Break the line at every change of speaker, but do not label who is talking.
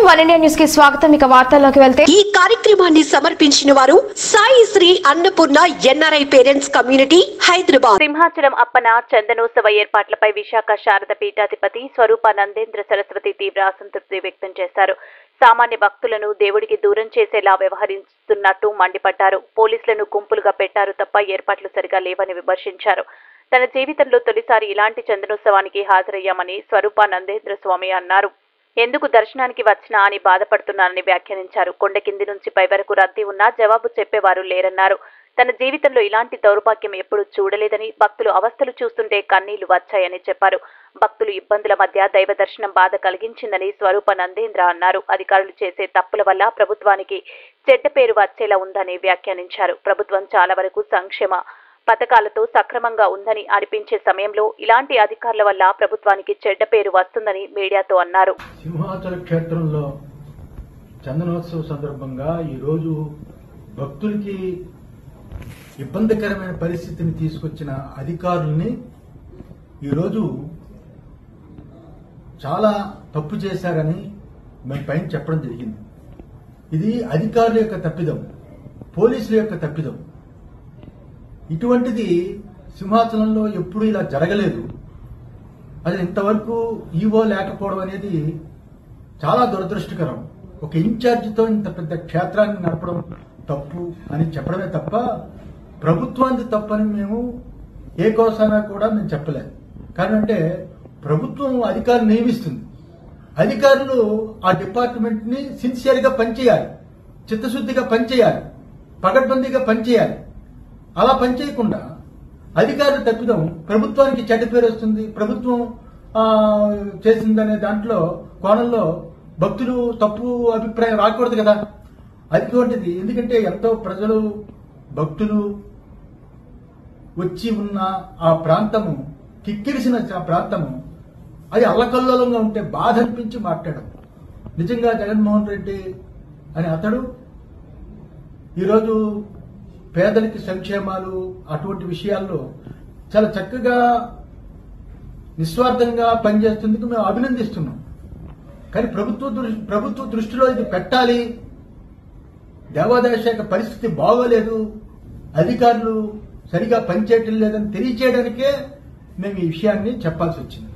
one India news కి స్వాగతం ఇక వార్తల్లోకి వెళ్తే
ఈ కార్యక్రమాన్ని సమర్పించిన వారు Sai Sri Annapurna NRI parents community Hyderabad
Simhachalam Appanna చందనోత్సవ ఏర్పాట్లపై విశాఖ శారద పీఠాధిపతి స్వరూప నందేంద్ర సరస్వతి తీవ్ర అసంతృప్తి వ్యక్తం చేశారు సామాన్య భక్తులను దేవుడికి దూరం చేసేలా వ్యవహరిస్తున్నట్టు మండిపడ్డారు పోలీసులను గుంపులుగా పెట్టారు తప్ప ఏర్పాట్లు సరిగా లేవని విమర్శించారు తన జీవితంలో తొలిసారి ఇలాంటి చందనోత్సవానికి హాజరయ్యామని స్వరూప నందేంద్ర స్వామి అన్నారు ఎందుకు దర్శనానికి వచ్చినా అని బాధపడుతున్నానని వ్యాఖ్యానించారు కొండ కింది నుంచి పై వరకు రద్దీ ఉన్నా జవాబు చెప్పేవారు లేరన్నారు తన జీవితంలో ఇలాంటి దౌర్భాగ్యం ఎప్పుడూ చూడలేదని భక్తులు అవస్థలు చూస్తుంటే కన్నీళ్లు వచ్చాయని చెప్పారు భక్తులు ఇబ్బందుల మధ్య దైవ దర్శనం బాధ కలిగించిందని స్వరూప నందేంద్ర అన్నారు అధికారులు చేసే తప్పుల వల్ల ప్రభుత్వానికి చెడ్డ పేరు వచ్చేలా ఉందని వ్యాఖ్యానించారు ప్రభుత్వం చాలా వరకు సంక్షేమ పథకాలతో సక్రమంగా ఉందని అనిపించే సమయంలో ఇలాంటి అధికారుల వల్ల ప్రభుత్వానికి చెడ్డ పేరు వస్తుందని మీడియాతో అన్నారు
సింహాచల క్షేత్రంలో చందనోత్సవ సందర్భంగా ఈరోజు భక్తులకి ఇబ్బందికరమైన పరిస్థితిని తీసుకొచ్చిన అధికారుల్ని ఈరోజు చాలా తప్పు చేశారని మేము పైన చెప్పడం జరిగింది ఇది అధికారుల యొక్క తప్పిదం పోలీసుల యొక్క తప్పిదం ఇటువంటిది సింహాచలంలో ఎప్పుడూ ఇలా జరగలేదు అది ఇంతవరకు ఈవో లేకపోవడం అనేది చాలా దురదృష్టకరం ఒక ఇన్ఛార్జితో ఇంత పెద్ద క్షేత్రాన్ని నడపడం తప్పు అని చెప్పడమే తప్ప ప్రభుత్వానికి తప్పని మేము ఏ కోసానా కూడా మేము చెప్పలేదు కారణం అంటే ప్రభుత్వం అధికారులు నియమిస్తుంది అధికారులు ఆ డిపార్ట్మెంట్ ని సిన్సియర్ గా పనిచేయాలి చిత్తశుద్ధిగా పనిచేయాలి పగడ్బందీగా పనిచేయాలి అలా పనిచేయకుండా అధికారులు తప్పిదం ప్రభుత్వానికి చెడ్డ పేరు వస్తుంది ప్రభుత్వం ఆ, చేసిందనే దాంట్లో కోణంలో భక్తులు తప్పు అభిప్రాయం రాకూడదు కదా అటువంటిది ఎందుకంటే ఎంతో ప్రజలు భక్తులు వచ్చి ఉన్న ఆ ప్రాంతము కిక్కిరిసిన ఆ ప్రాంతము అది అల్లకల్లోలంగా ఉంటే బాధ అనిపించి మాట్లాడడం నిజంగా జగన్మోహన్ రెడ్డి అని అతడు ఈరోజు పేదలకి సంక్షేమాలు అటువంటి విషయాల్లో చాలా చక్కగా నిస్వార్థంగా పనిచేస్తుందుకు మేము అభినందిస్తున్నాం కానీ ప్రభుత్వ దృ- ప్రభుత్వ దృష్టిలో ఇది పెట్టాలి దేవాదాయ శాఖ పరిస్థితి బాగోలేదు అధికారులు సరిగా పనిచేయటం లేదని తెలియచేయడానికే మేము ఈ విషయాన్ని చెప్పాల్సి వచ్చింది